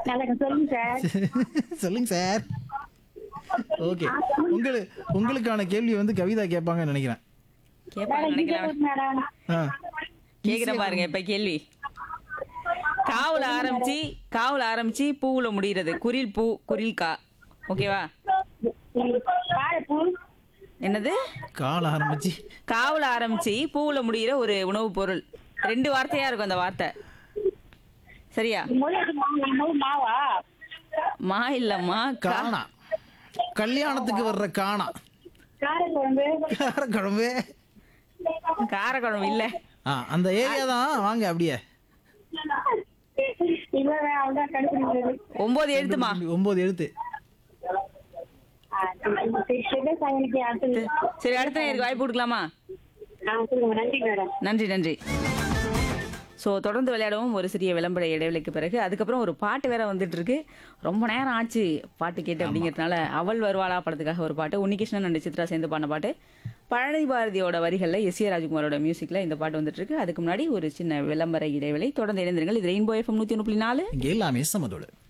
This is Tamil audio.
நல்லா சொல்லுங்க சார் சொல்லுங்க சார் ஓகே உங்களுக்கு உங்களுக்கான கேள்வி வந்து கவிதா கேட்பாங்கன்னு நினைக்கிறேன் கேட்பாங்க நினைக்கலாம் மேடம் ஆ கேக்குறேன் பாருங்க இப்ப கேள்வி காவுல ஆரம்பிச்சு காவுல ஆரம்பிச்சு பூவுல முடிகிறது குரில் பூ குரில் கா ஓகேவா வாழைப்பூ என்னது கால ஆரம்பிச்சு காவுல ஆரம்பிச்சு பூவுல முடிகிற ஒரு உணவுப் பொருள் ரெண்டு வார்த்தையா இருக்கும் அந்த வார்த்தை சரியா முதல் மாவு முதல் மாவா மா இல்லம்மா கா காணா கல்யாணத்துக்கு வர்ற காணா காரக்குழம்பு காரக்குழம்பு காரக்குழம்பு இல்ல ஆ அந்த ஏரியா தான் வாங்க அப்படியே இல்ல அவ்வளவுதான் கண்டுபிடிக்கிறது ஒன்பது எழுத்துமா ஒன்பது எழுத்து எனக்கு அடுத்தது சரி அடுத்த நேருக்கு வாய்ப்பு கொடுக்கலாமா ஆ சொல்லுங்க நன்றி மேடம் நன்றி நன்றி ஸோ தொடர்ந்து விளையாடவும் ஒரு சிறிய விளம்பர இடைவெளிக்கு பிறகு அதுக்கப்புறம் ஒரு பாட்டு வேற வந்துட்டு இருக்கு ரொம்ப நேரம் ஆச்சு பாட்டு கேட்டு அப்படிங்கிறதுனால அவள் வருவாளா படத்துக்காக ஒரு பாட்டு உன்னிகிருஷ்ணன் அண்ட் சித்ரா சேர்ந்து பாடின பாட்டு பழனி பாரதியோட வரிகளில் எஸ் ஏ ராஜ்குமாரோட மியூசிக்ல இந்த பாட்டு வந்துட்டு இருக்கு அதுக்கு முன்னாடி ஒரு சின்ன விளம்பர இடைவெளி தொடர்ந்து இணைந்திருங்கள் இது ரெயின்போ எஃப்எம் நூற்றி ஒன்று புள்ளி நாலு இங்கே எல்லாமே சமதோடு